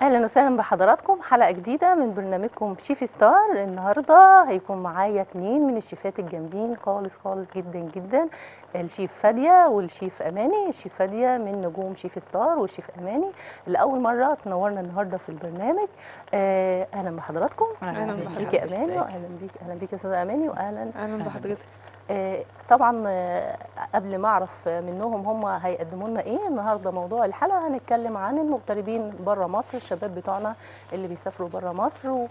اهلا وسهلا بحضراتكم حلقه جديده من برنامجكم شيف ستار النهارده هيكون معايا اتنين من الشيفات الجامدين خالص خالص جدا جدا الشيف فاديه والشيف اماني الشيف فاديه من نجوم شيف ستار والشيف اماني لاول مره تنورنا النهارده في البرنامج آه، اهلا بحضراتكم أهلاً بيك بحضرتك. يا اماني واهلا بيك اهلا بيك يا استاذه اماني واهلا اهلا بحضرتك آه، طبعا آه، قبل ما اعرف آه، منهم هم هيقدموا لنا ايه النهارده موضوع الحلقه هنتكلم عن المغتربين بره مصر الشباب بتوعنا اللي بيسافروا بره مصر و-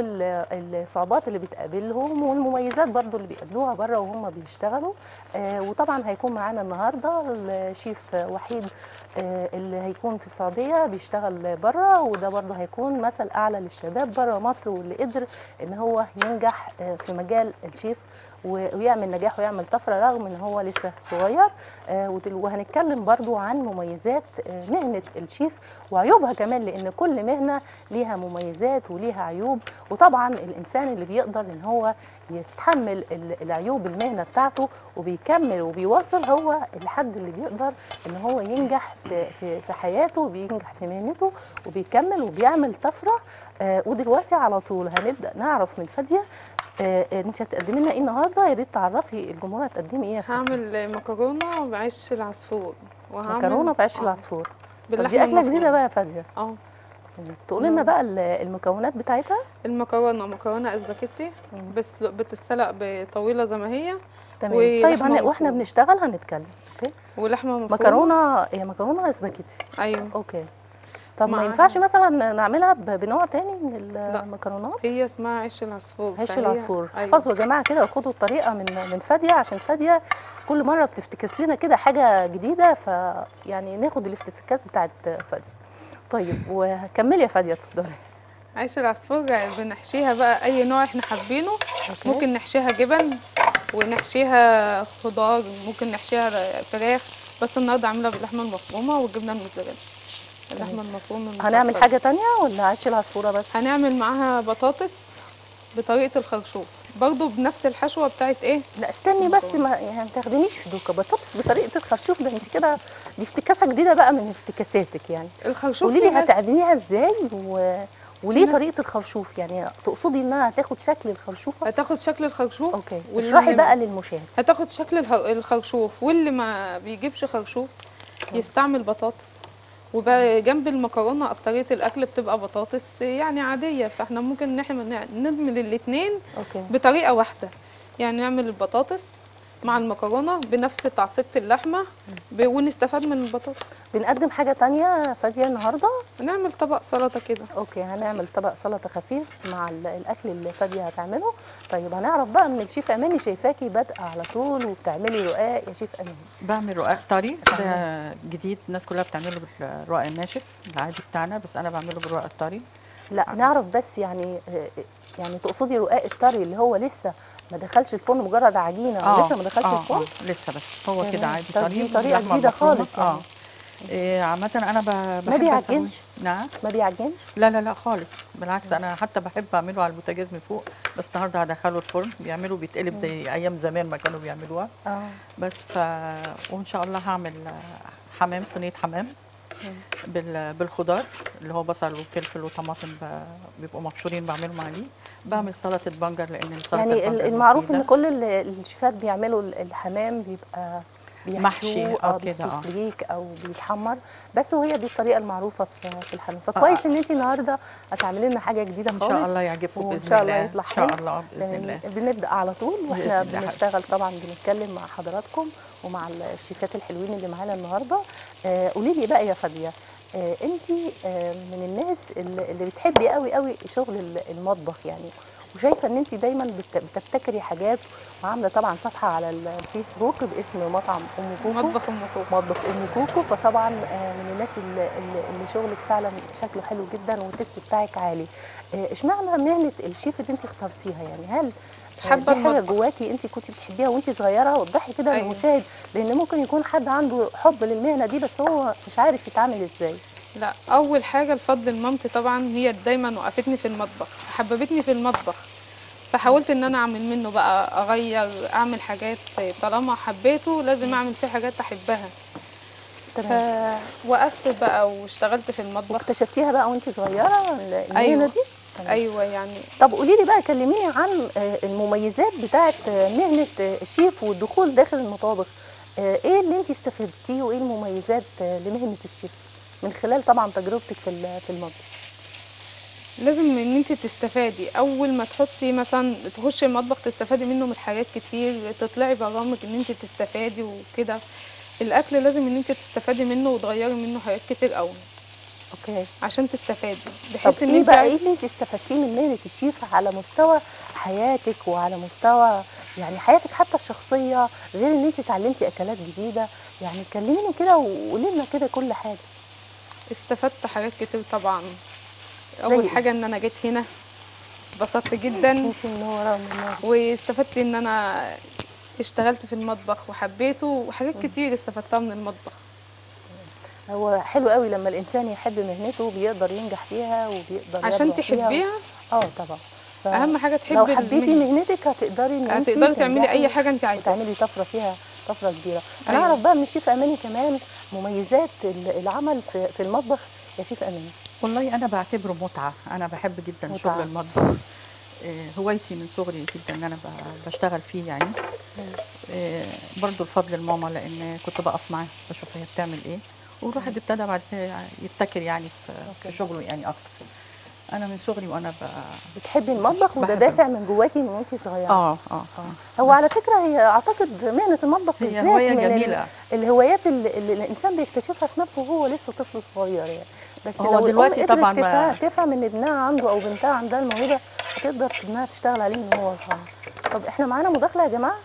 والصعوبات اللي بتقابلهم والمميزات برضو اللي بيقابلوها بره وهم بيشتغلوا آه، وطبعا هيكون معانا النهارده الشيف وحيد آه، اللي هيكون في السعوديه بيشتغل بره وده برضو هيكون مثل اعلى للشباب بره مصر واللي قدر ان هو ينجح آه، في مجال الشيف و- ويعمل نجاح ويعمل طفره رغم ان هو لسه صغير آه، ودل- وهنتكلم برضو عن مميزات آه، مهنه الشيف وعيوبها كمان لان كل مهنه ليها مميزات وليها عيوب وطبعا الانسان اللي بيقدر ان هو يتحمل ال- العيوب المهنه بتاعته وبيكمل وبيواصل هو الحد اللي بيقدر ان هو ينجح في في, في حياته وبينجح في مهنته وبيكمل وبيعمل طفره آه، ودلوقتي على طول هنبدا نعرف من فاديه آه، آه، انت هتقدمي لنا ايه النهارده يا ريت تعرفي الجمهور هتقدمي ايه يا فندم؟ هعمل مكرونه بعيش العصفور وهعمل مكرونه بعيش آه، العصفور طب باللحمه دي اكله جديده المفرومة. بقى يا فاديه اه تقولي لنا مم. بقى ال- المكونات بتاعتها المكرونه مكرونه اسباجيتي مم. بس بتتسلق بطويله زي ما هي تمام ولحمة طيب هن... واحنا مفرومة. بنشتغل هنتكلم اوكي ولحمه مفرومه مكرونه هي مكرونه اسباجيتي ايوه اوكي طب ما معاها- ينفعش مثلا نعملها ب- بنوع تاني من لا. المكرونات هي اسمها عيش العصفور عيش فهي- العصفور ايوه احفظوا يا جماعه كده وخدوا الطريقه من من فاديه عشان فاديه كل مره بتفتكس لنا كده حاجه جديده فيعني ناخد الافتكاسات بتاعت فاديه طيب وكملي يا فاديه اتفضلي عيش العصفور بنحشيها بقى اي نوع احنا حابينه أوكي. ممكن نحشيها جبن ونحشيها خضار ممكن نحشيها فراخ بس النهارده عاملها باللحمه المفرومه والجبنه الموتزاريلا اللحمه المفرومه هنعمل المتعصرة. حاجه تانية ولا عيش العصفوره بس هنعمل معاها بطاطس بطريقه الخرشوف برضو بنفس الحشوه بتاعت ايه لا استني بس ما يعني ما تاخدنيش في دوكا بطاطس بطريقه الخرشوف ده انت كده دي افتكاسه جديده بقى من افتكاساتك يعني الخرشوف قولي في لي ناس هتعمليها ازاي و... وليه ناس- طريقه الخرشوف يعني تقصدي انها هتاخد شكل الخرشوفه هتاخد شكل الخرشوف اوكي واللي اشرحي ما- بقى للمشاهد هتاخد شكل الخ- الخرشوف واللي ما بيجيبش خرشوف يستعمل بطاطس وجنب المكرونه اكتريه الاكل بتبقى بطاطس يعني عاديه فاحنا ممكن نعمل نعمل الاثنين اوكي بطريقه واحده يعني نعمل البطاطس مع المكرونه بنفس تعصيقه اللحمه ب- ونستفاد من البطاطس بنقدم حاجه تانية فاديه النهارده نعمل طبق سلطه كده اوكي هنعمل طبق سلطه خفيف مع ال- الاكل اللي فاديه هتعمله طيب هنعرف بقى من الشيف اماني شايفاكي بادئه على طول وبتعملي رقاق يا شيف اماني بعمل رقاق طري ده جديد الناس كلها بتعمله بالرقاق الناشف العادي بتاعنا بس انا بعمله بالرقاق الطري لا نعرف بس يعني آه، يعني تقصدي رقاق الطري اللي هو لسه ما دخلش الفرن مجرد عجينه لسه ما دخلش آه الفرن آه لسه بس هو تمام. كده عادي طب طري دي طريقة باللحمة جديدة المفرومة. خالص يعني. اه إيه عامة انا ب- بحب بيعجنش؟ أسوي- نعم ما بيعجنش لا لا لا خالص بالعكس انا حتى بحب اعمله على البوتاجاز من فوق بس النهارده هدخله الفرن بيعملوا بيتقلب زي ايام زمان ما كانوا بيعملوها اه بس ف وان شاء الله هعمل حمام صينيه حمام بال... بالخضار اللي هو بصل وفلفل وطماطم ب... بيبقوا مبشورين بعملهم عليه بعمل سلطه بنجر لان سلطه يعني ال- البنجر المعروف ان مفيدة. كل ال- الشيفات بيعملوا ال- الحمام بيبقى بيحشوه محشي أو اه كده، بيحشوه آه. فريك او بيتحمر بس وهي دي الطريقه المعروفه في في الحمام فكويس ان انت النهارده هتعملي لنا حاجه جديده ان خالص شاء الله يعجبكم وإن باذن شاء الله الله يطلع ان شاء حلو. الله باذن يعني الله بنبدا على طول واحنا بإذن الله. بنشتغل طبعا بنتكلم مع حضراتكم ومع الشيفات الحلوين اللي معانا النهارده آه قولي لي بقى يا فاديه آه انت آه من الناس اللي اللي بتحبي قوي قوي شغل ال- المطبخ يعني وشايفه ان انت دايما بت- بتبتكري حاجات وعامله طبعا صفحه على ال- الفيسبوك باسم مطعم ام كوكو مطبخ ام كوكو مطبخ ام كوكو فطبعا آه، من الناس اللي, اللي اللي شغلك فعلا شكله حلو جدا والتست بتاعك عالي آه، اشمعنى مهنه الشيف اللي انت اخترتيها يعني هل آه، حابة دي حاجه المطبخ. جواكي انت كنت بتحبيها وانت صغيره وضحي كده أيوة. للمشاهد لان ممكن يكون حد عنده حب للمهنه دي بس هو مش عارف يتعامل ازاي لا اول حاجه لفضل مامتي طبعا هي دايما وقفتني في المطبخ حببتني في المطبخ فحاولت ان انا اعمل منه بقى اغير اعمل حاجات طالما حبيته لازم اعمل فيه حاجات احبها تمام فوقفت بقى واشتغلت في المطبخ واكتشفتيها بقى وانت صغيره المهنه أيوة. دي تمام. ايوه يعني طب قولي لي بقى كلميني عن آه، المميزات بتاعه آه، مهنه آه، الشيف والدخول داخل المطابخ آه، ايه اللي انت استفدتيه وايه المميزات آه، لمهنه الشيف من خلال طبعا تجربتك في ال- في المطبخ لازم ان انت تستفادي اول ما تحطي مثلا تخشي المطبخ تستفادي منه من حاجات كتير تطلعي برامج ان انت تستفادي وكده الاكل لازم ان انت تستفادي منه وتغيري منه حاجات كتير قوي اوكي عشان تستفادي طب بحيث ان ايه انت بقى عايز- ايه اللي انت استفدتيه من مهنه الشيف على مستوى حياتك وعلى مستوى يعني حياتك حتى الشخصيه غير ان انت اتعلمتي اكلات جديده يعني كلميني كده وقولي لنا كده كل حاجه استفدت حاجات كتير طبعا زي اول إيه؟ حاجه ان انا جيت هنا اتبسطت جدا يمكن منوره ومنوره واستفدت ان انا اشتغلت في المطبخ وحبيته وحاجات كتير استفدتها من المطبخ هو حلو قوي لما الانسان يحب مهنته بيقدر ينجح فيها وبيقدر عشان يبدع فيها. تحبيها اه طبعا ف- اهم حاجه لو تحبي حبيتي المهنة. مهنتك هتقدري ان انت هتقدري تعملي تنجحي اي حاجه انت عايزاها وتعملي طفره فيها طفره كبيره انا أيوة. اعرف بقى من الشيف اماني كمان مميزات ال- العمل في, في المطبخ يا شيف اماني والله انا بعتبره متعه انا بحب جدا متعة. شغل المطبخ آه، هوايتي من صغري جدا ان انا ب- بشتغل فيه يعني آه، برضو الفضل لماما لان كنت بقف معاها بشوف هي بتعمل ايه والواحد ابتدى بعد كده يبتكر يعني في, في شغله يعني اكتر انا من صغري وانا ب... بتحبي المطبخ وده بحب دافع من جواكي من وانت صغيره اه اه اه هو بس على فكره هي اعتقد مهنه المطبخ هي بالذات هوايه من ال- جميله الهوايات اللي, اللي الانسان بيكتشفها في نفسه وهو لسه طفل صغير يعني بس هو لو الأم دلوقتي قدرت طبعاً ما- تفهم, تفهم ان ابنها عنده او بنتها عندها الموهبه هتقدر انها تشتغل عليه من هو صغير طب احنا معانا مداخله يا جماعه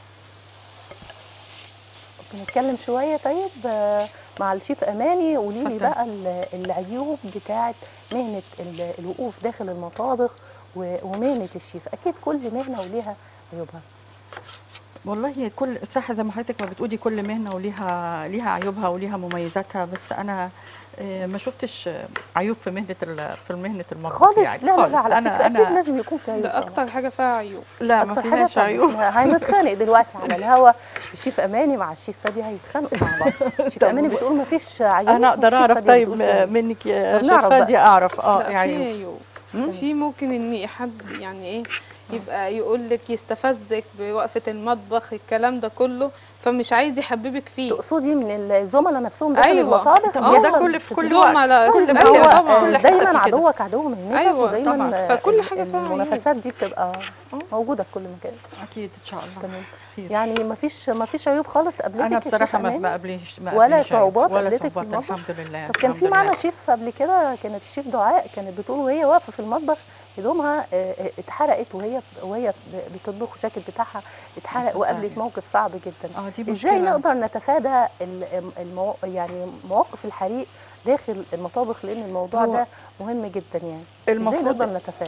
بنتكلم شويه طيب آه، مع الشيف اماني قولي لي اتفضل. بقى ال- العيوب بتاعه مهنه ال- الوقوف داخل المطابخ و- ومهنه الشيف اكيد كل مهنه وليها عيوبها والله كل صح زي ما حضرتك ما بتقولي كل مهنه وليها ليها عيوبها وليها مميزاتها بس انا آه، ما شفتش آه، عيوب في مهنه ال- في مهنه المطبخ خالص يعني لا لا خالص لا على انا فكره اكيد انا لازم يكون في عيوب ده طبعاً. اكتر حاجه فيها عيوب لا ما أكتر حاجة فيهاش طبعاً. عيوب إحنا هنتخانق دلوقتي على الهوا الشيف اماني مع الشيف فادي هيتخانقوا مع بعض الشيف طب اماني بتقول ما فيش عيوب انا اقدر والشيف اعرف فادي طيب بتقول في عيوب. منك يا طب نعرف شيف بقى. فادي اعرف اه لا في يعني عيوب مم؟ في ممكن ان حد يعني ايه يبقى يقول لك يستفزك بوقفه المطبخ الكلام ده كله فمش عايز يحببك فيه تقصدي من الزملاء نفسهم داخل أيوة. المطابخ طب ما ده بيحصل كل في كل زملاء، وقت كل كل- مكان أيوة هو طبعاً. كل آه، حتة دايما كده. عدوك عدو مهنتك أيوة ودايما طبعاً. آه، فكل ال- حاجة فيها عيوب. المنافسات دي بتبقى آه. موجوده في كل مكان اكيد ان شاء الله تمام خير. يعني ما فيش ما فيش عيوب خالص قبلتك انا يا شيف بصراحه ما أماني؟ ما قابليش ما ولا قابلنيش عيوب. صعوبات ولا قابلتك في صعوبات المطبخ؟ الحمد لله طب كان الحمد في معانا لله. شيف قبل كده كانت الشيف دعاء كانت بتقول وهي واقفه في المطبخ هدومها آه، آه، اتحرقت وهي وهي بتطبخ والجاكيت بتاعها اتحرق صدقني. وقابلت موقف صعب جدا اه دي ازاي مشكله نقدر نتفادى ال- المو... يعني مواقف الحريق داخل المطابخ لان الموضوع هو ده مهم جدا يعني ازاي المفروض نقدر نتفادى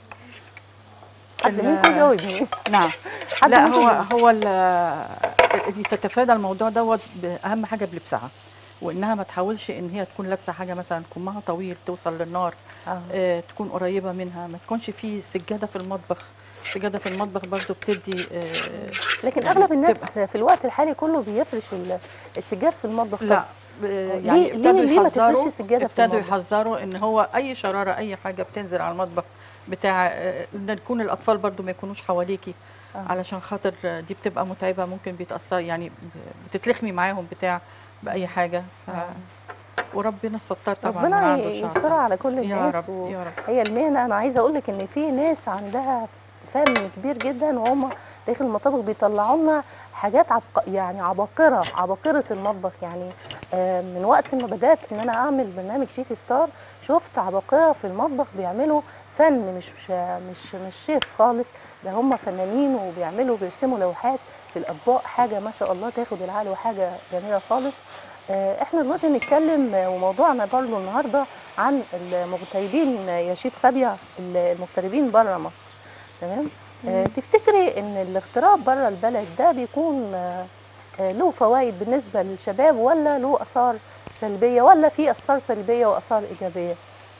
حد ال- منكم يجاوبني نعم حد لا منكم هو يجاوب. هو ال- اللي تتفادى الموضوع دوت اهم حاجه بلبسها وانها ما تحاولش ان هي تكون لابسه حاجه مثلا كمها طويل توصل للنار آه. آه تكون قريبه منها ما تكونش في سجاده في المطبخ سجاده في المطبخ برضو بتدي آه لكن يعني اغلب الناس تبقى- في الوقت الحالي كله بيفرش ال- السجاد في المطبخ لا طب آه، ليه- يعني ليه- ابتدوا ليه ما يحذروا تفرش سجادة في ابتدوا المطبخ؟ يحذروا ان هو اي شراره اي حاجه بتنزل على المطبخ بتاع آه، ان يكون الاطفال برضو ما يكونوش حواليكي آه. علشان خاطر آه، دي بتبقى متعبه ممكن بيتاثر يعني بتتلخمي معاهم بتاع باي حاجه ف... وربنا الستار طبعا من ربنا عنده ان شاء يستر الله على كل يا الناس رب و- يا رب هي المهنه انا عايزه اقول لك ان في ناس عندها فن كبير جدا وهم داخل المطابخ بيطلعوا لنا حاجات عبق... يعني عباقره عباقره المطبخ يعني آه، من وقت ما بدات ان انا اعمل برنامج شيف ستار شفت عباقره في المطبخ بيعملوا فن مش مش مش شيف خالص ده هم فنانين وبيعملوا بيرسموا لوحات في الاطباق حاجه ما شاء الله تاخد العقل وحاجه جميله خالص آه، احنا دلوقتي نتكلم آه، وموضوعنا برضه النهارده عن المغتربين آه، يا شيف فابيا المغتربين بره مصر تمام آه، تفتكري ان الاغتراب بره البلد ده بيكون آه، آه، له فوائد بالنسبه للشباب ولا له اثار سلبيه ولا في اثار سلبيه واثار ايجابيه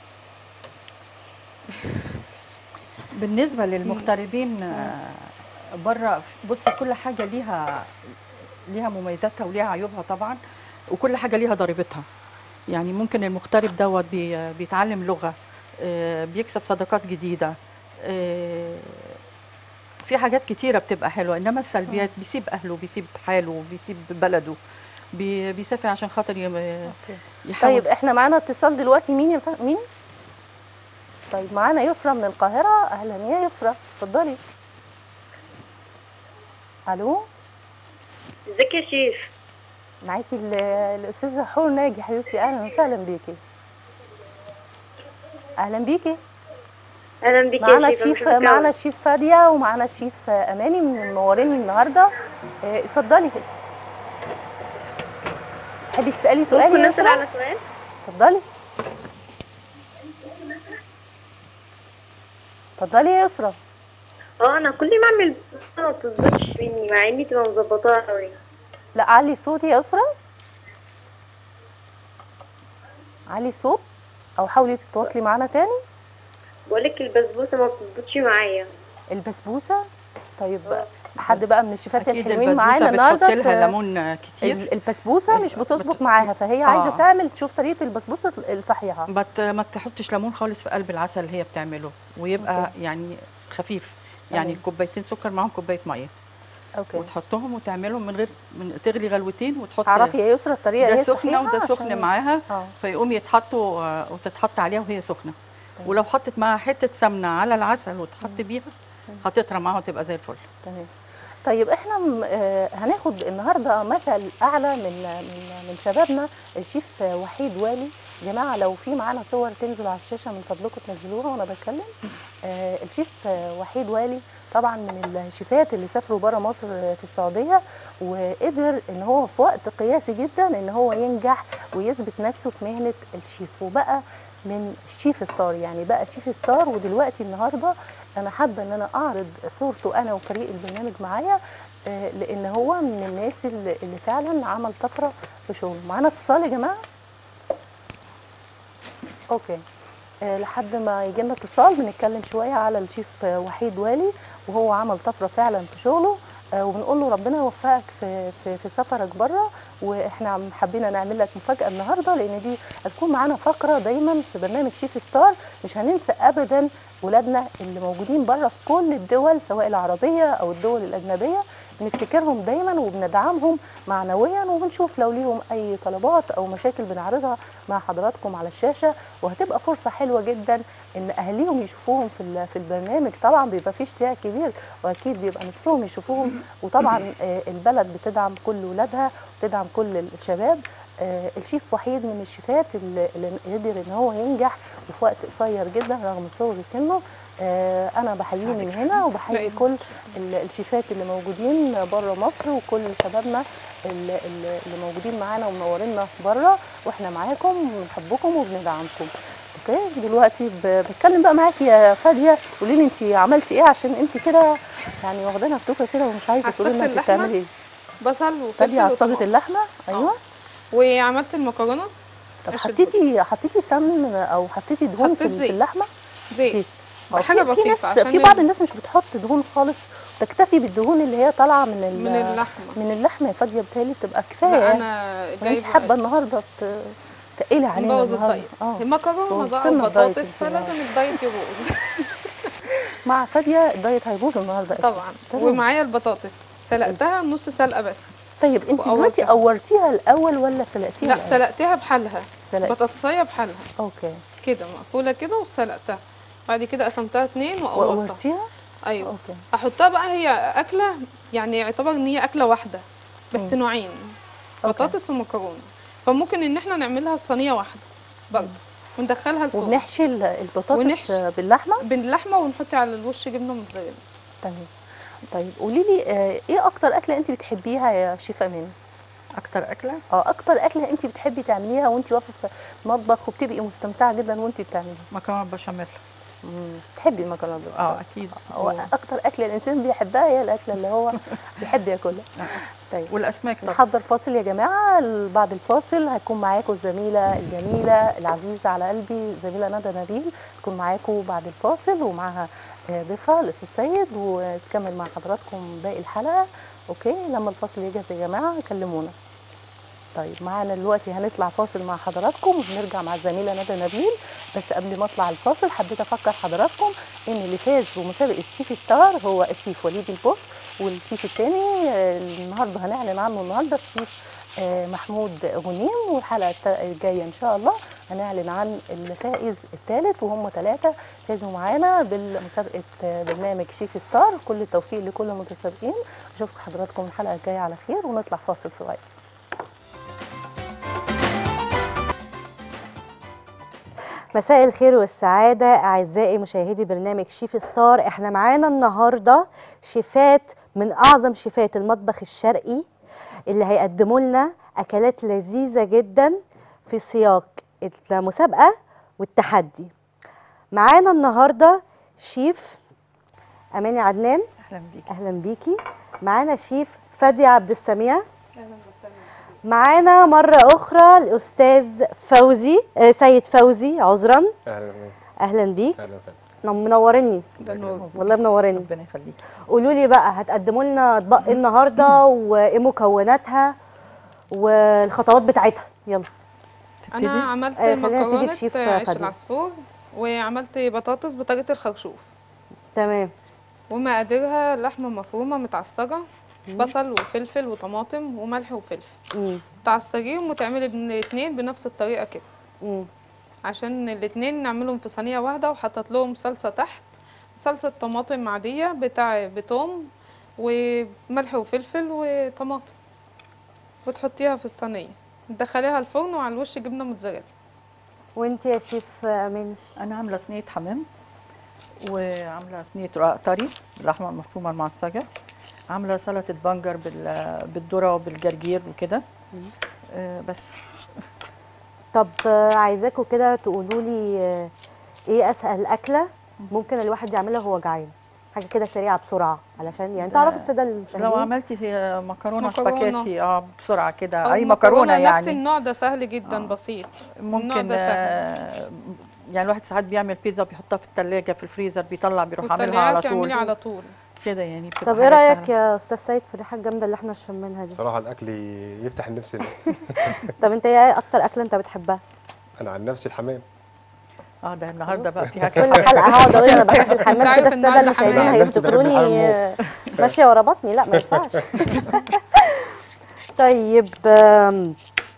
بالنسبه للمغتربين آه، بره بصي كل حاجه ليها ليها مميزاتها وليها عيوبها طبعا وكل حاجه ليها ضريبتها يعني ممكن المغترب دوت بي بيتعلم لغه آه، بيكسب صداقات جديده آه، في حاجات كتيره بتبقى حلوه انما السلبيات بيسيب اهله بيسيب حاله بيسيب بلده بي- بيسافر عشان خاطر يم- أوكي. يحاول طيب احنا معانا اتصال دلوقتي مين يا ف- مين طيب معانا يسرا من القاهرة اهلا يا يسرا اتفضلي الو ازيك يا شيف معاكي ال- الاستاذة حور ناجي حبيبتي اهلا وسهلا بيكي اهلا بيكي اهلا بك معانا يا شيف أنا الشيف بحبك معانا أوي. الشيف فادية ومعانا الشيف اماني من منوريني النهارده اه، اتفضلي تحبي تسالي سؤال ممكن يا نسال يسرا على سؤال اتفضلي اتفضلي يا يسرا اه انا كل ما اعمل ما بتظبطش مني مع اني تبقى مظبطاها قوي لا علي صوتي يا يسرا علي صوت او حاولي تتواصلي معانا تاني بقولك البسبوسه ما بتظبطش معايا البسبوسه طيب حد بقى من الشيفات اكيد الحلوين معانا البسبوسه بتحط النهارده لها ت- ليمون كتير ال- البسبوسه مش بت- بتظبط معاها فهي عايزه آه. تعمل تشوف طريقه البسبوسه الصحيحه بت ما تحطش ليمون خالص في قلب العسل اللي هي بتعمله ويبقى أوكي. يعني خفيف يعني تمام. كوبايتين سكر معاهم كوبايه ميه اوكي وتحطهم وتعملهم من غير من تغلي غلوتين وتحط تعرفي يا يسرا الطريقه ده ايه سخنه صحيحة وده سخن عشان- معاها اه فيقوم يتحطوا آه، وتتحط عليها وهي سخنه ولو حطت معاها حته سمنه على العسل وتحط بيها هتطرى معاها وتبقى زي الفل تمام طيب احنا م- آه، هناخد النهارده مثل اعلى من من من شبابنا الشيف آه، وحيد والي جماعه لو في معانا صور تنزل على الشاشه من فضلكم تنزلوها وانا بتكلم آه، الشيف آه، وحيد والي طبعا من الشيفات اللي سافروا بره مصر آه، في السعوديه وقدر ان هو في وقت قياسي جدا ان هو ينجح ويثبت نفسه في مهنه الشيف وبقى من شيف ستار يعني بقى شيف ستار ودلوقتي النهارده انا حابه ان انا اعرض صورته انا وفريق البرنامج معايا آه، لان هو من الناس اللي, اللي فعلا عمل طفره في شغله معانا اتصال يا جماعه اوكي آه، لحد ما يجي لنا اتصال بنتكلم شويه على الشيف آه، وحيد والي وهو عمل طفره فعلا في شغله آه، وبنقول له ربنا يوفقك في في, في سفرك بره واحنا عم- حبينا نعمل لك مفاجاه النهارده لان دي هتكون معانا فقره دايما في برنامج شيف ستار مش هننسى ابدا ولادنا اللي موجودين بره في كل الدول سواء العربيه او الدول الاجنبيه بنفتكرهم دايما وبندعمهم معنويا وبنشوف لو ليهم اي طلبات او مشاكل بنعرضها مع حضراتكم على الشاشه وهتبقى فرصه حلوه جدا ان اهاليهم يشوفوهم في ال- في البرنامج طبعا بيبقى فيه اشتياق كبير واكيد بيبقى نفسهم يشوفوهم وطبعا آه، البلد بتدعم كل ولادها وتدعم كل الشباب آه، الشيف وحيد من الشيفات اللي اللي قدر ان هو ينجح وفي وقت قصير جدا رغم صغر سنه آه، انا بحييه من هنا وبحيي كل ال- الشيفات اللي موجودين بره مصر وكل شبابنا ال- ال- اللي موجودين معانا ومنورينا بره واحنا معاكم وبنحبكم وبندعمكم اوكي دلوقتي ب- بتكلم بقى معاكي يا فاديه قولي لي انت عملتي ايه عشان انت كده يعني واخدانا فتوكه كده ومش عايزه تقولي لنا عصقت انت اللحمة. بتعملي ايه بصل فاديه وفلفل عصقت وطماطم اللحمه ايوه وعملت المكرونه طب قشر حطيتي حطيتي سمن او حطيتي دهون في حطيت في زيت. اللحمه زيت آه، حاجة في- في بسيطة ناس عشان في ال- بعض الناس مش بتحط دهون خالص تكتفي بالدهون اللي هي طالعه من ال- من اللحمه من اللحمه يا فاديه بتهيألي بتبقى كفايه لا يعني. انا انت جايبه حابه النهارده ت- تقلي علينا نبوظ النهارده الدايت اه المكرونه بقى بوظتلنا الدايت البطاطس انت. فلازم الدايت يبوظ مع فاديه الدايت هيبوظ النهارده أكيد. طبعا تمام. ومعايا البطاطس سلقتها نص سلقه بس طيب انت وقورتها. دلوقتي قورتيها الاول ولا سلقتيها لا الأول؟ سلقتها بحالها سلقت بطاطسايه بحالها اوكي كده مقفوله كده وسلقتها بعد كده قسمتها اتنين وقورتها وقورتيها ايوه اوكي احطها بقى هي اكله يعني يعتبر ان هي اكله واحده بس مم. نوعين أوكي. بطاطس ومكرونه فممكن ان احنا نعملها صينيه واحده برضه وندخلها الفرن وبنحشي ال- البطاطس ونحشي. باللحمه باللحمه ونحط على الوش جبنه موتزاريلا تمام طيب قولي لي آه، ايه اكتر اكله انت بتحبيها يا شيف امان اكتر اكله اه اكتر اكله انت بتحبي تعمليها وانت واقفه في المطبخ وبتبقي مستمتعه جدا وانت بتعمليها مكرونه بشاميل تحبي المكرونه بالبشاميل. اه اكيد هو اكتر اكله الانسان بيحبها هي الاكله اللي هو بيحب ياكلها طيب والاسماك طبعا نحضر فاصل يا جماعه ال- بعد الفاصل هيكون معاكم الزميله الجميله العزيزه على قلبي زميله ندى نبيل تكون معاكم بعد الفاصل ومعاها آه، ضيفها لسه السيد وتكمل مع حضراتكم باقي الحلقه اوكي لما الفاصل يجهز يا جماعه كلمونا طيب معانا دلوقتي هنطلع فاصل مع حضراتكم ونرجع مع الزميله ندى نبيل بس قبل ما اطلع الفاصل حبيت افكر حضراتكم ان اللي فاز بمسابقه شيف ستار هو الشيف وليد البوف والشيف الثاني النهارده هنعلن عنه النهارده الشيف آه، محمود غنيم والحلقه الت- الجايه ان شاء الله هنعلن عن الفائز الثالث وهم ثلاثه فازوا معانا بالمسابقه آه، برنامج شيف ستار كل التوفيق لكل المتسابقين اشوفكم حضراتكم الحلقه الجايه على خير ونطلع فاصل صغير مساء الخير والسعادة أعزائي مشاهدي برنامج شيف ستار احنا معانا النهاردة شيفات من أعظم شيفات المطبخ الشرقي اللي هيقدموا لنا أكلات لذيذة جدا في سياق المسابقة والتحدي معانا النهاردة شيف أماني عدنان اهلا بيكي أهلا بيكي معانا شيف فادي عبد السميع معانا مرة أخرى الأستاذ فوزي آه، سيد فوزي عذرا اهلا أهلا بيك اهلا فندم نم- منورني ده نور والله منورني ربنا يخليكي قولوا لي بقى هتقدموا لنا اطباق ايه النهارده وايه مكوناتها والخطوات بتاعتها يلا انا تبتدي عملت آه، خلينا نبتدي مكرونه بشيف عيش فادي. العصفور وعملت بطاطس بطريقه الخرشوف تمام ومقاديرها لحمه مفرومه متعصجه بصل وفلفل وطماطم وملح وفلفل مم. تعصجيهم وتعملي بين الاتنين بنفس الطريقه كده مم. عشان الاتنين نعملهم في صينيه واحده وحطت لهم صلصه تحت صلصه طماطم عاديه بتاع بتوم وملح وفلفل وطماطم وتحطيها في الصينيه تدخليها الفرن وعلى الوش جبنه موتزاريلا وانت يا شيف امين انا عامله صينيه حمام وعامله صينيه رقاق طري باللحمه المفرومه المعصجه عامله سلطه بنجر بال- بالذره وبالجرجير وكده آه بس طب آه، عايزاكم كده تقولوا لي آه، ايه اسهل اكله ممكن الواحد يعملها وهو جعان حاجه كده سريعه بسرعه علشان يعني ده تعرف الساده المشاهدين لو عملتي آه، مكرونه مكرونة. سباكيتي اه بسرعه كده أو اي مكرونه نفس يعني النوع ده سهل جدا آه. بسيط النوع ممكن ده سهل. آه، يعني الواحد ساعات بيعمل بيتزا بيحطها في الثلاجه في الفريزر بيطلع بيروح عاملها وتطلعيها على تعملي طول على طول كده يعني بتبقى طب ايه حاجة رايك سهلة. يا استاذ سيد في الريحه الجامده اللي احنا شمينها دي بصراحه الاكل يفتح النفس طب انت ايه اكتر اكله انت بتحبها انا عن نفسي الحمام اه ده النهارده بقى فيها كل كده حلقه هقعد اقول انا بحب أنت الحمام عارف كده إن الساده النهاردة المشاهدين حمام. أنا عن نفسي بحب هيفتكروني الحمام آه، ماشيه ورا بطني لا ما ينفعش طيب آم،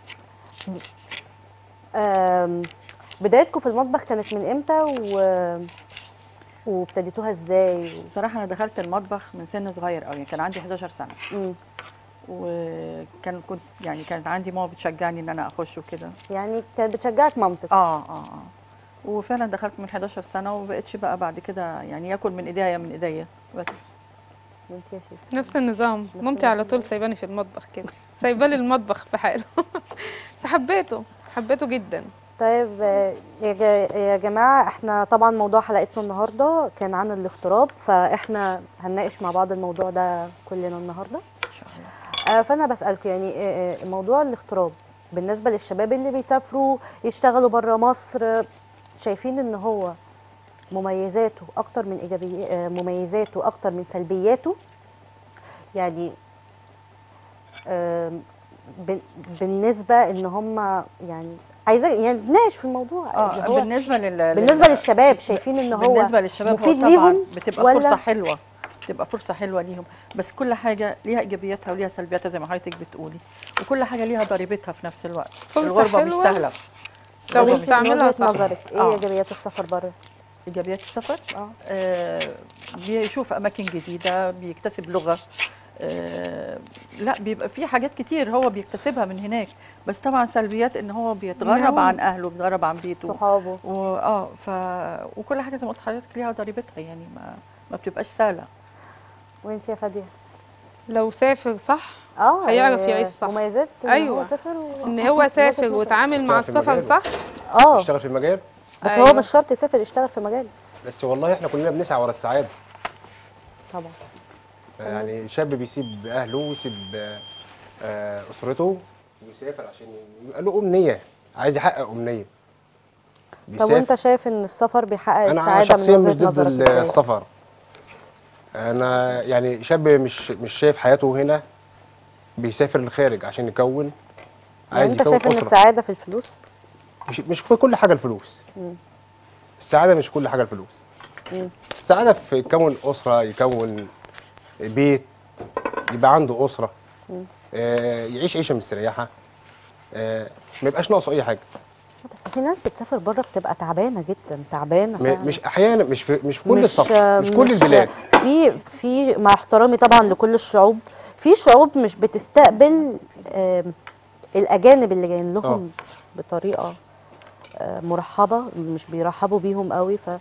آم، بدايتكم في المطبخ كانت من امتى و وابتديتوها ازاي بصراحه انا دخلت المطبخ من سن صغير قوي كان عندي 11 سنه مم. وكان كنت يعني كانت عندي ماما بتشجعني ان انا اخش وكده يعني كانت بتشجعك مامتك اه اه اه وفعلا دخلت من 11 سنه وبقتش بقى بعد كده يعني ياكل من ايديا يا من ايديا بس انت يا شيخ نفس النظام مامتي على طول سايباني في المطبخ كده سايبالي المطبخ في حاله فحبيته حبيته جدا طيب آه، يا جا- يا جماعة احنا طبعا موضوع حلقتنا النهاردة كان عن الاغتراب فاحنا هنناقش مع بعض الموضوع ده كلنا النهاردة ان شاء الله آه، فانا بسألكم يعني آه، آه، موضوع الاغتراب بالنسبة للشباب اللي بيسافروا يشتغلوا بره مصر آه، شايفين ان هو مميزاته اكتر من ايجابي آه، مميزاته اكتر من سلبياته يعني آم، بن- بالنسبة ان هم يعني عايزة يعني نناقش في الموضوع اه اللي هو بالنسبه لل بالنسبه لل- للشباب شايفين ان هو بالنسبه للشباب هو مفيد طبعا ليهم بتبقى ولا- فرصه حلوه بتبقى فرصه حلوه ليهم بس كل حاجه ليها ايجابياتها وليها سلبياتها زي ما حضرتك بتقولي وكل حاجه ليها ضريبتها في نفس الوقت فرصة الغربه مش حلوة سهله لو الغربة مش- استعملها من وجهة صح. نظرك ايه آه. ايجابيات السفر بره ايجابيات السفر اه آه بيشوف اماكن جديده بيكتسب لغه آه لا بيبقى في حاجات كتير هو بيكتسبها من هناك بس طبعا سلبيات ان هو بيتغرب هو- عن اهله بيتغرب عن بيته صحابه واه ف وكل حاجه زي ما قلت لحضرتك ليها ضريبتها يعني ما ما بتبقاش سهله وانت يا فاديه لو سافر صح اه هيعرف آه، يعيش صح. مميزات إن أيوة. هو سافر و... ان هو سافر وتعامل مع اشتغل في السفر مجاله. صح اه اشتغل في المجال بس أيوة. هو مش شرط يسافر يشتغل في مجال بس والله احنا كلنا بنسعى ورا السعاده طبعا يعني شاب بيسيب اهله ويسيب آه، اسرته ويسافر عشان يبقى له امنيه عايز يحقق امنيه طب بيسافر. وانت شايف ان السفر بيحقق انا السعاده شخصيا من مش وجهه ضد نظرك ال- ازاي؟ السفر انا يعني شاب مش مش شايف حياته هنا بيسافر للخارج عشان يكون يعني عايز انت يكون شايف ان اسره السعاده في الفلوس مش مش في كل حاجه الفلوس مم. السعاده مش كل حاجه الفلوس مم. السعاده في يكون اسره يكون بيت يبقى عنده اسره آه يعيش عيشه مستريحه آه ما يبقاش ناقصه اي حاجه بس في ناس بتسافر بره بتبقى تعبانه جدا تعبانه م- فعلا. مش احيانا مش في مش في كل السفر مش كل مش- البلاد في في مع احترامي طبعا لكل الشعوب في شعوب مش بتستقبل آم، الاجانب اللي جايين لهم بطريقه آه، مرحبه مش بيرحبوا بيهم قوي ف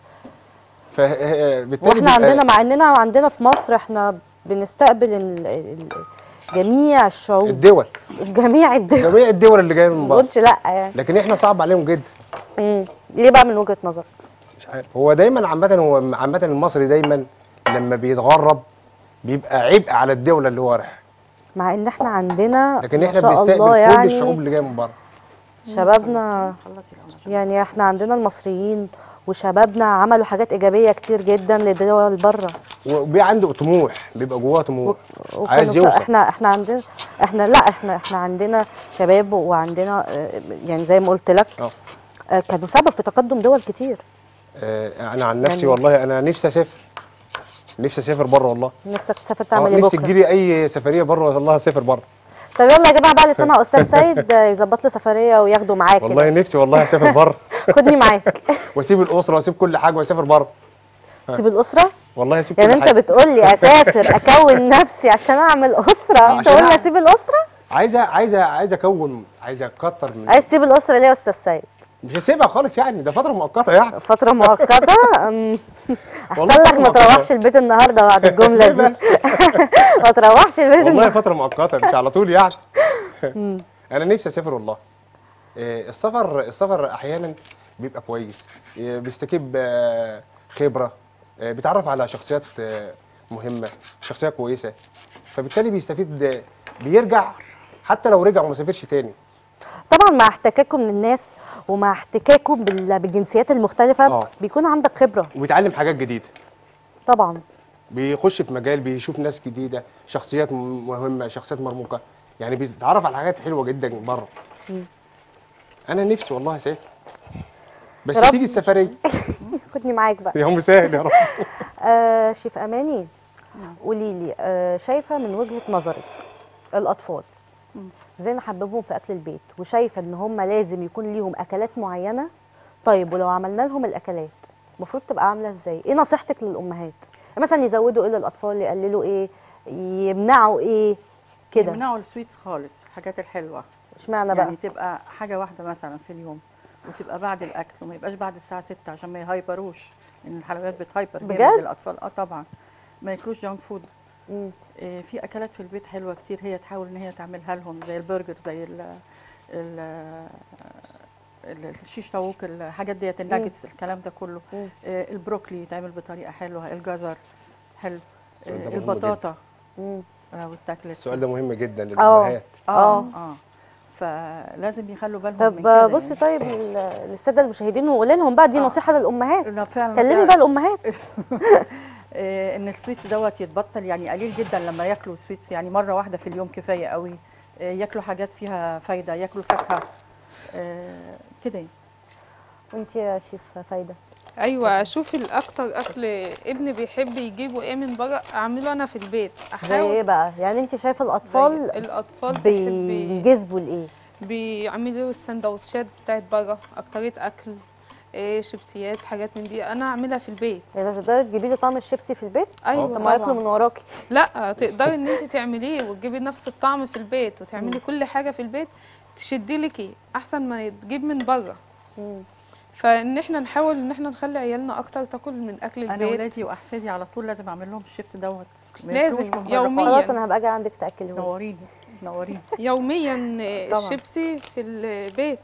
فبالتالي واحنا عندنا مع اننا عندنا في مصر احنا بنستقبل ال- ال- جميع الشعوب الدول جميع الدول جميع الدول اللي جايه من ما بره بقولش لا يعني لكن احنا صعب عليهم جدا مم. ليه بقى من وجهه نظر مش عارف هو دايما عامه هو عامه المصري دايما لما بيتغرب بيبقى عبء على الدوله اللي هو رايح مع ان احنا عندنا لكن ما احنا شاء بنستقبل الله كل يعني الشعوب اللي جايه من بره شبابنا خلصي الأول عشان- يعني احنا عندنا المصريين وشبابنا عملوا حاجات ايجابيه كتير جدا لدول بره وبيبقى عنده طموح بيبقى جواه طموح وكانوا عايز ش- يوصل احنا احنا عندنا احنا لا احنا احنا عندنا شباب وعندنا آه، يعني زي ما قلت لك اه آه، كانوا سبب في تقدم دول كتير آه، انا عن نفسي يعني- والله انا نفسي اسافر نفسي اسافر بره والله نفسك تسافر آه، تعمل ايه نفسي بكره تجيلي اي سفريه بره والله اسافر بره طب يلا يا جماعه بعد سمع استاذ سيد آه، يظبط له سفريه وياخده معاه والله كده نفسي والله اسافر بره خدني معاك واسيب الاسره واسيب كل حاجه واسافر بره سيب الاسره والله اسيب يعني كل انت حاجه بتقول لي اسافر اكون نفسي عشان اعمل اسره عشان تقول لي أعمل- اسيب الاسره عايزه عايزه عايزه اكون عايزه اكتر من عايز تسيب الاسره ليه يا استاذ سيد مش هسيبها خالص يعني ده فتره مؤقته يعني فترة مؤقتة أم، والله أحسن لك فترة ما تروحش مؤقتة. البيت النهاردة بعد الجملة دي ما تروحش البيت والله النهاردة فتره مؤقته مش على طول يعني انا نفسي اسافر والله آه، السفر السفر احيانا بيبقى كويس آه، بيستكيب آه، خبره آه، بيتعرف على شخصيات آه، مهمه شخصيه كويسه فبالتالي بيستفيد آه، بيرجع حتى لو رجع وما سافرش تاني طبعا مع احتكاكه من الناس ومع احتكاكه بال- بالجنسيات المختلفة آه. بيكون عندك خبرة وبيتعلم حاجات جديده طبعا بيخش في مجال بيشوف ناس جديده شخصيات م- مهمه شخصيات مرموقه يعني بيتعرف على حاجات حلوه جدا بره انا نفسي والله اسافر بس يا رب. تيجي السفريه خدني معاك بقى يا عم سهل يا رب آه شيف أماني قولي لي آه شايفة من وجهة نظرك الأطفال ازاي نحببهم في أكل البيت وشايفة إن هم لازم يكون ليهم أكلات معينة طيب ولو عملنا لهم الأكلات المفروض تبقى عاملة ازاي؟ إيه نصيحتك للأمهات؟ مثلا يزودوا إيه للأطفال يقللوا إيه؟ يمنعوا إيه؟ كده يمنعوا السويتس خالص الحاجات الحلوه اشمعنى بقى؟ يعني تبقى حاجه واحده مثلا في اليوم وتبقى بعد الاكل وما يبقاش بعد الساعه 6 عشان ما يهايبروش لان الحلويات بتهايبر بجد؟ جامد الاطفال اه طبعا ما ياكلوش جانك فود مم. آه، في اكلات في البيت حلوه كتير هي تحاول ان هي تعملها لهم زي البرجر زي ال ال ال- الشيش طاووق الحاجات ديت الناجتس الكلام ده كله مم. آه، البروكلي يتعمل بطريقه حلوه الجزر حلو السؤال ده آه، مهم البطاطا مم. لو اتاكلت السؤال ده مهم جدا اه. للامهات اه آه. اه فلازم يخلوا بالهم من طب كده بصي يعني. طيب لل- للساده المشاهدين وقولي لهم بقى دي آه. نصيحه للامهات لا فعلا كلمي فعلا. بقى الامهات آه، ان السويتس دوت يتبطل يعني قليل جدا لما ياكلوا سويتس يعني مره واحده في اليوم كفايه قوي آه، ياكلوا حاجات فيها فايده ياكلوا فاكهه آه، كده يعني. انت يا شيف فايده ايوه اشوف الاكتر اكل ابني بيحب يجيبه ايه من بره اعمله انا في البيت زي ايه احاول بقى يعني انت شايفه زي الاطفال الاطفال بتحب بينجذبوا لايه بيعملوا السندوتشات بتاعت بره اكترية اكل إيه شيبسيات حاجات من دي انا اعملها في البيت يعني تقدري تجيبي لي طعم الشيبسي في البيت ايوه طب ما ياكلوا طبعا من وراكي لا تقدري ان انت تعمليه وتجيبي نفس الطعم في البيت وتعملي كل حاجه في البيت تشدي لك احسن ما تجيب من بره مم. فان احنا نحاول ان احنا نخلي عيالنا اكتر تاكل من اكل انا البيت ولادي واحفادي على طول لازم اعمل لهم الشيبس دوت ما لازم، ياكلوش من بره يومياً. خالص. خلاص انا هبقى اجي عندك تاكلي نوريني نوريني يوميا طبعا. الشيبسي في البيت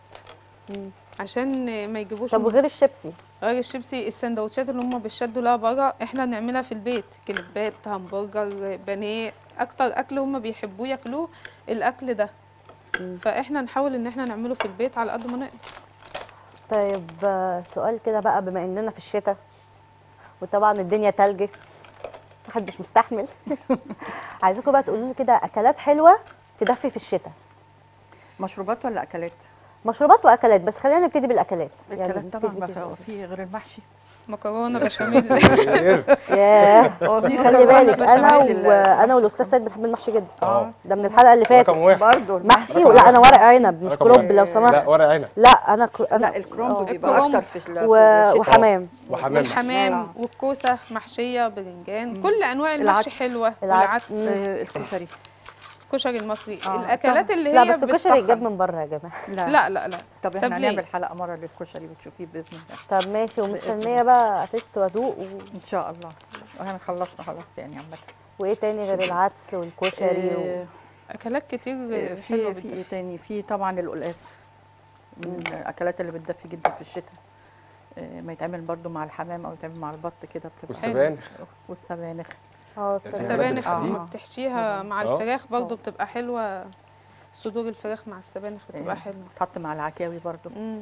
عشان ما يجيبوش طب من وغير الشيبسي غير الشيبسي السندوتشات اللي هم بيشدوا لها بره احنا نعملها في البيت كليبات همبرجر بانيه اكتر اكل هم بيحبوه ياكلوه الاكل ده فاحنا نحاول ان احنا نعمله في البيت على قد ما نقدر طيب آه، سؤال كده بقى بما اننا في الشتاء وطبعا الدنيا تلج محدش مستحمل عايزاكم بقى تقولوا لي كده اكلات حلوه تدفي في الشتاء مشروبات ولا اكلات مشروبات واكلات بس خلينا نبتدي بالاكلات الاكلات طبعا نبتدي ما كده. في- في غير المحشي مكرونه بشاميل ياه هو في خلي بالك انا بشاميل. وانا والاستاذ سيد بنحب المحشي جدا اه ده من الحلقه اللي فاتت رقم واحد برضه محشي لا انا ورق عنب مش رقم كرنب واحد. لو لا سمحت ورق عنب لا انا كر... انا لا الكرومب آه. بيبقى الكرومب. اكتر في ال- و... في الشتاء. وحمام وحمام والحمام والكوسه محشيه باذنجان كل انواع المحشي العدس. حلوه العدس. والعدس آه، الكشري الكشري المصري آه. الاكلات اللي هي لا بس الكشري يتجاب بتطخن. من بره يا جماعه لا لا لا لا طب احنا طب ليه؟ هنعمل حلقه مره للكشري بتشوفيه باذن الله طب ماشي ومستنيه بقى اتست وادوق و... ان شاء الله احنا خلصنا خلاص يعني عامه وايه تاني غير العدس والكشري و... آه، اكلات كتير آه، حلوه في في ايه بتدفي. تاني في طبعا القلقاس من الاكلات اللي بتدفي جدا في الشتاء آه، ما يتعمل برضو مع الحمام او يتعمل مع البط كده بتبقى والسبانخ والسبانخ اه السبانخ. السبانخ آه. لما بتحشيها مع آه. الفراخ برضو بتبقى حلوه صدور الفراخ مع السبانخ بتبقى آه، حلوه تحط مع العكاوي برضو امم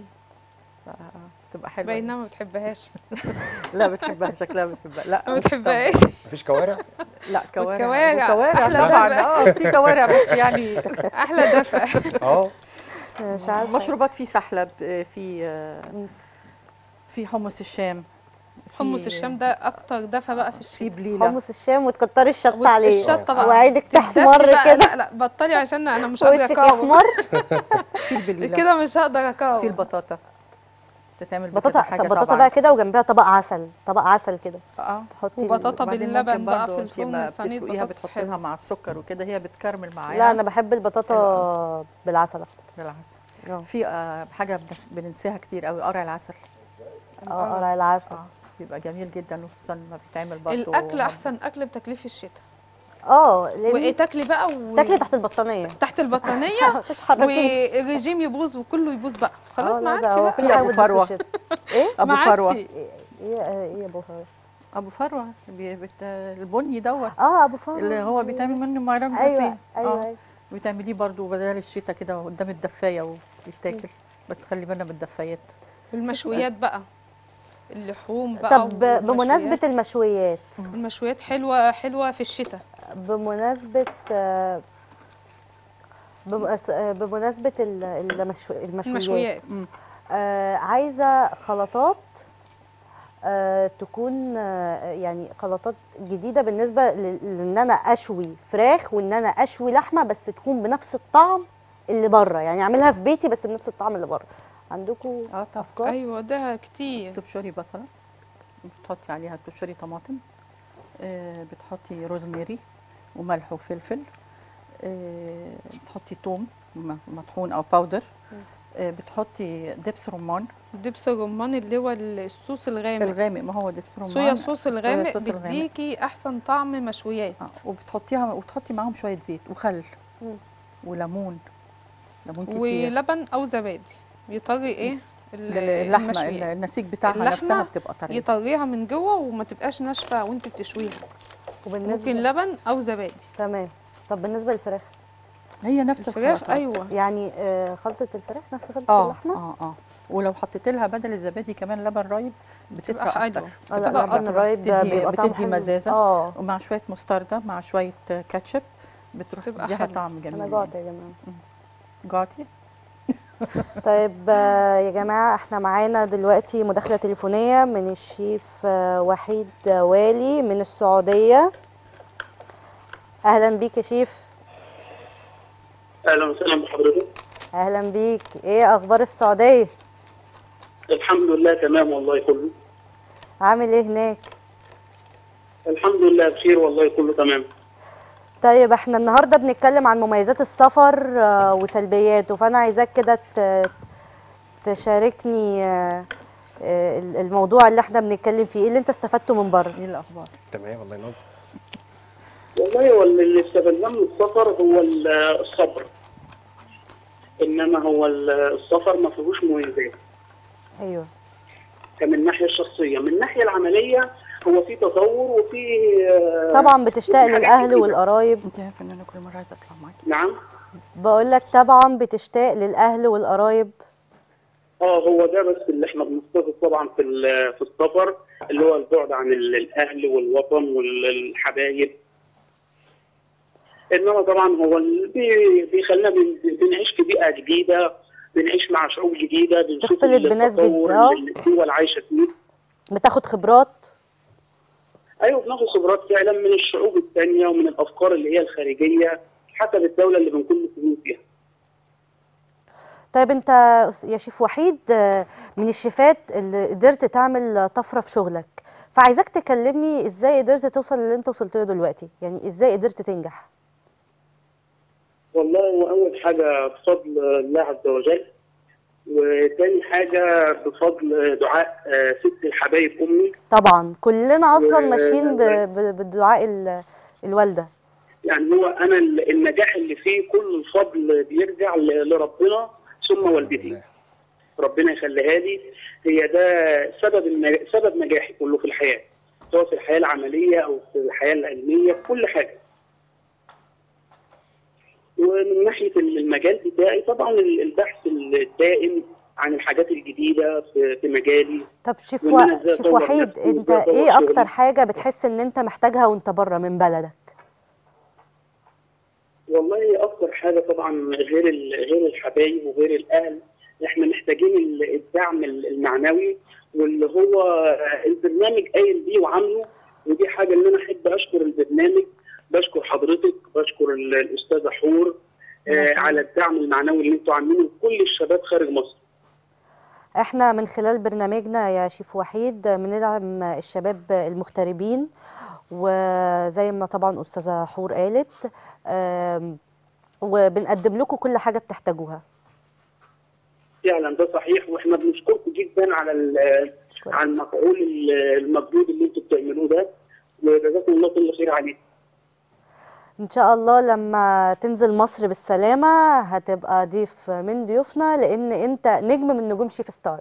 بتبقى حلوه باينه ما بتحبهاش لا بتحبها شكلها بتحبها لا ما بتحبهاش مفيش كوارع لا كوارع والكوارع، كوارع أحلى طبعا دفء. اه في كوارع بس يعني احلى دفى اه مش عارفه مشروبات في سحلب آه، في آه، في حمص الشام في- حمص الشام ده اكتر دفى بقى في في الشتاء بليله حمص الشام وتكتري الشطه عليه الشطه بقى وعينك تدفي تحمر بقى. كده لا لا بطلي عشان انا مش قادره وشك اقاوم يحمر في البليله كده مش هقدر في اقاوم البطاطا بتتعمل بكذا بطاطا حاجه طب بطاطا طبعا بقى كده وجنبها طبق عسل طبق عسل كده اه تحطي وبطاطا وبعدين باللبن ممكن بقى برضو في انت الفرن ما صينيه بتسلقيها بطاطس بتحطي لها حلوه مع السكر وكده هي بتكرمل معايا لا انا بحب البطاطا بالعسل اكتر بالعسل اه في آه حاجه بنس- بننساها كتير قوي قرع العسل اه قرع العسل اه بيبقى جميل جدا وخصوصا لما بيتعمل برضه الاكل احسن اكل بتاكليه في الشتاء اه وايه لان تاكلي بقى و... تاكلي تحت البطانيه تحت البطانيه تتحركي والرجيم يبوظ وكله يبوظ بقى خلاص ما عادش بقى في أبو فروة. ايه ابو ما فروه عادش. ايه ايه ابو فروه ابو فروه بي- بت... البني دوت اه ابو فروه اللي هو بيتعمل منه ميران ايوه جلاسيه ايوه آه. ايوه بتعمليه برضه بدل الشتاء كده قدام الدفايه ويتاكل بس خلي بالنا من الدفايات المشويات بقى اللحوم بقى طب والمشويات. بمناسبه المشويات المشويات حلوه حلوه في الشتاء بمناسبه آه، بم- آه، بمناسبه ال- المشو- المشويات المشويات آه عايزه خلطات آه تكون آه يعني خلطات جديده بالنسبه ل- لان انا اشوي فراخ وان انا اشوي لحمه بس تكون بنفس الطعم اللي بره يعني اعملها في بيتي بس بنفس الطعم اللي بره عندكم اه طب افكار ايوه ده كتير تبشري بصله بتحطي عليها تبشري طماطم آه بتحطي روزماري وملح وفلفل آه بتحطي توم م- مطحون او باودر آه بتحطي دبس رمان دبس الرمان اللي هو الصوص الغامق الغامق ما هو دبس رمان صويا صوص صويا الغامق صوص الغامق. بيديكي احسن طعم مشويات آه وبتحطيها وتحطي معاهم شويه زيت وخل مم. وليمون ليمون كتير ولبن او زبادي يطري ايه ال- اللحمه المشويات. النسيج بتاعها اللحمة نفسها بتبقى طريه يطريها من جوه وما تبقاش ناشفه وانت بتشويها وبالنسبه ممكن لبن او زبادي تمام طب بالنسبه للفراخ هي نفس الفراخ الخلطة. ايوه يعني آه خلطه الفراخ نفس خلطه اه اللحمه اه اه ولو حطيت لها بدل الزبادي كمان لبن رايب بتبقى بتدفى حلوه اكتر آه، لا، بتبقى لبن أطرى. الرايب ده بتدي- بيبقى طعمه بتدي حلو. مزازة. اه ومع شويه مستردة مع شويه كاتشب بتروح بتبقى تديها حلوة. طعم جميل انا جوعت يا جماعه جوعتي طيب آه، يا جماعة احنا معانا دلوقتي مداخلة تليفونية من الشيف آه، وحيد آه، والي من السعودية اهلا بيك يا شيف اهلا وسهلا بحضرتك اهلا بيك ايه اخبار السعودية الحمد لله تمام والله كله عامل ايه هناك الحمد لله بخير والله كله تمام طيب احنا النهاردة بنتكلم عن مميزات السفر آه، وسلبياته فانا عايزاك كده ت- تشاركني آه، آه، الموضوع اللي احنا بنتكلم فيه ايه اللي انت استفدته من بره ايه الاخبار تمام الله ينور والله هو اللي استفدناه من السفر هو ال- الصبر انما هو ال- السفر ما فيهوش مميزات ايوه كمن الناحيه الشخصيه من الناحيه العمليه هو في تطور وفي آه، طبعا بتشتاق حاجات للاهل كتيرة. والقرايب انت عارفه ان انا كل مره عايزه اطلع معاكي نعم بقول لك طبعا بتشتاق للاهل والقرايب اه هو ده بس اللي احنا بنستفيد طبعا في ال- في السفر اللي هو البعد عن ال- الاهل والوطن والحبايب انما طبعا هو اللي بي- بيخلينا بن- بنعيش في بيئه جديده بنعيش مع شعوب جديده بنشوف تختلط بناس التطور جديدة. اللي الدول عايشه فيه بتاخد خبرات ايوه بناخد خبرات فعلا من الشعوب الثانيه ومن الافكار اللي هي الخارجيه حسب الدوله اللي بنكون مسلمين فيها طيب انت يا شيف وحيد آه، من الشيفات اللي قدرت تعمل طفره في شغلك فعايزاك تكلمني ازاي قدرت توصل للي انت وصلت له دلوقتي يعني ازاي قدرت تنجح والله هو اول حاجه بفضل الله عز وجل وتاني حاجه بفضل دعاء آه، ست الحبايب امي طبعا كلنا اصلا و- ماشيين ب- ب- بالدعاء ال- الوالده يعني هو انا ال- النجاح اللي فيه كل الفضل بيرجع ل- لربنا ثم والدتي ربنا يخليها لي هي ده سبب النج- سبب نجاحي كله في الحياه سواء في الحياه العمليه او في الحياه العلميه في كل حاجه ومن ناحيه المجال بتاعي طبعا البحث الدائم عن الحاجات الجديده في في مجالي طب شيف وإن و... أنا إزاي شيف أطور وحيد نفسي انت وإزاي أطور ايه اكتر شغلي. حاجه بتحس ان انت محتاجها وانت بره من بلدك والله اكتر حاجه طبعا غير ال- غير الحبايب وغير الاهل احنا محتاجين ال- الدعم ال- المعنوي واللي هو البرنامج قايل بيه وعامله ودي حاجه اللي انا احب اشكر البرنامج بشكر حضرتك بشكر ال- الاستاذه حور آه على الدعم المعنوي اللي انتوا عاملينه لكل الشباب خارج مصر احنا من خلال برنامجنا يا شيف وحيد بندعم الشباب المغتربين وزي ما طبعا استاذه حور قالت آم، وبنقدم لكم كل حاجه بتحتاجوها فعلا ده صحيح واحنا بنشكركم جدا على ال- على المفعول ال- المجهود اللي انتوا بتعملوه ده وجزاكم الله كل خير عليه ان شاء الله لما تنزل مصر بالسلامه هتبقى ضيف من ضيوفنا لان انت نجم من نجوم شيف ستار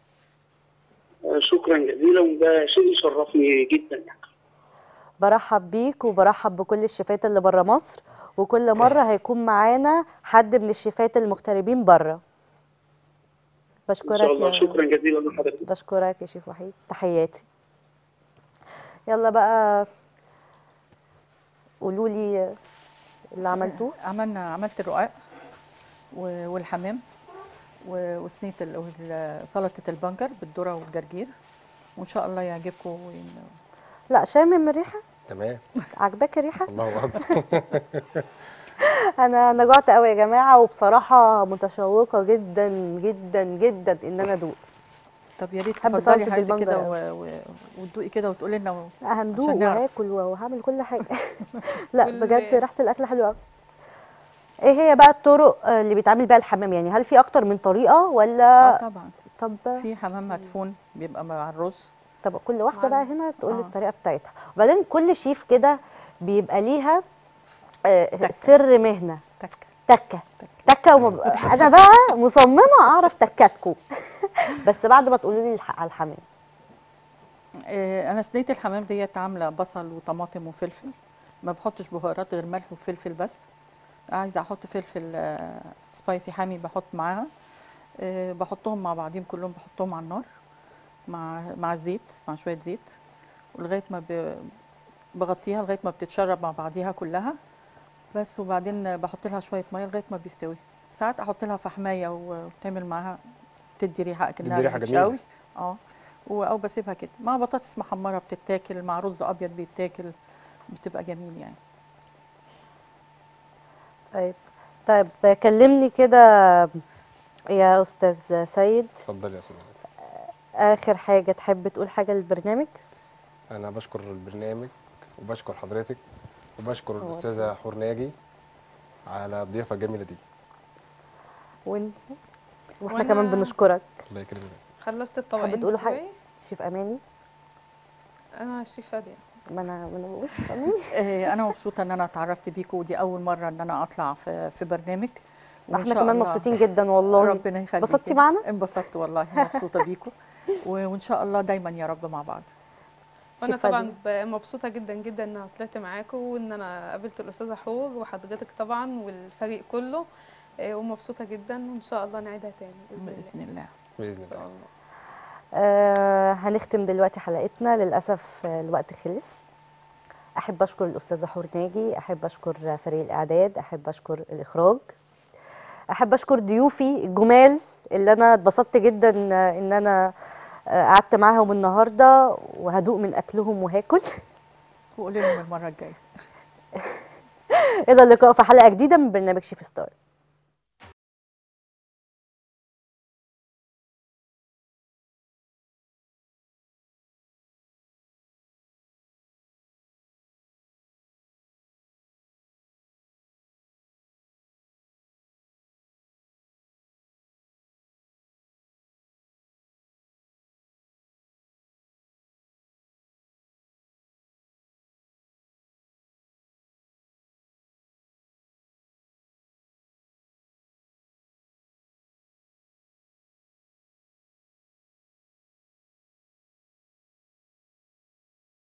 شكرا جزيلا وده شيء يشرفني جدا يعني برحب بيك وبرحب بكل الشيفات اللي بره مصر وكل مره هيكون معانا حد من الشيفات المغتربين بره ان بشكرك شاء الله يا شكرا جزيلا لحضرتك بشكرك يا شيف وحيد تحياتي يلا بقى قولوا لي اللي عملتوه عملنا عملت الرقاق و- والحمام و- وصينيه ال- وال- سلطه البنجر بالذره والجرجير وان شاء الله يعجبكم وين- لا شامم الريحه تمام عجباك الريحه الله اكبر انا انا جوعت قوي يا جماعه وبصراحه متشوقه جدا جدا جدا ان انا ادوق طب يا ريت بحب تفضلي سلطة حاجه البنجر كده أوي. و- و- وتدوقي كده وتقولي لنا و- هندوق عشان نعرف. وهاكل وهعمل كل حاجه لا كل- بجد ريحه الاكل حلوه قوي ايه هي بقى الطرق آه، اللي بيتعمل بيها الحمام يعني هل في اكتر من طريقه اه ولا طبعا طب في حمام مدفون بيبقى مع الرز طب كل واحده بقى هنا تقول لي آه. الطريقه بتاعتها وبعدين كل شيف كده بيبقى ليها آه، تكة. سر مهنه تك تكه تكه وم... انا بقى مصممه اعرف تكاتكم بس بعد ما تقولوا لي الح- على الحمام آه، انا صينيه الحمام ديت عامله بصل وطماطم وفلفل ما بحطش بهارات غير ملح وفلفل بس عايزه احط فلفل آه، سبايسي حامي بحط معاها آه، بحطهم مع بعضهم كلهم بحطهم على النار مع مع الزيت مع شويه زيت ولغايه ما ب- بغطيها لغايه ما بتتشرب مع بعضيها كلها بس وبعدين بحط لها شويه ميه لغايه ما بيستوي ساعات احط لها فحمايه وتعمل معاها تدي ريحه اكنها تدي ريحة ريحة جميلة. شوي اه و- او بسيبها كده مع بطاطس محمره بتتاكل مع رز ابيض بيتاكل بتبقى جميل يعني طيب طيب كلمني كده يا استاذ سيد اتفضل يا استاذ اخر حاجه تحب تقول حاجه للبرنامج انا بشكر البرنامج وبشكر حضرتك وبشكر الاستاذه حور ناجي على الضيافه الجميله دي وانت واحنا وأنا- كمان بنشكرك الله يكرمك يا أستاذ. خلصت الطبقين تقولوا حاجة؟ بتوعي شيف اماني انا شيف فادية ما انا ما انا بقول شيف اماني آه، انا مبسوطه ان انا اتعرفت بيكم ودي اول مره ان انا اطلع في في برنامج وإن احنا شاء كمان الله مبسوطين جدا والله ربنا يخليكي انبسطتي معانا انبسطت والله مبسوطه بيكم و- وان شاء الله دايما يا رب مع بعض وانا شيف طبعا فادية. ب- مبسوطه جدا جدا ان انا طلعت معاكم وان انا قابلت الاستاذه حور وحضرتك طبعا والفريق كله آه، ومبسوطه جدا وان شاء الله نعيدها تاني باذن, باذن الله باذن ان شاء الله الله آه هنختم دلوقتي حلقتنا للاسف آه، الوقت خلص احب اشكر الاستاذه حور ناجي احب اشكر فريق الاعداد احب اشكر الاخراج احب اشكر ضيوفي الجمال اللي انا اتبسطت جدا ان انا قعدت معاهم النهارده وهدوق من اكلهم وهاكل وقولي لهم المره الجايه الى اللقاء في حلقه جديده من برنامج شيف ستار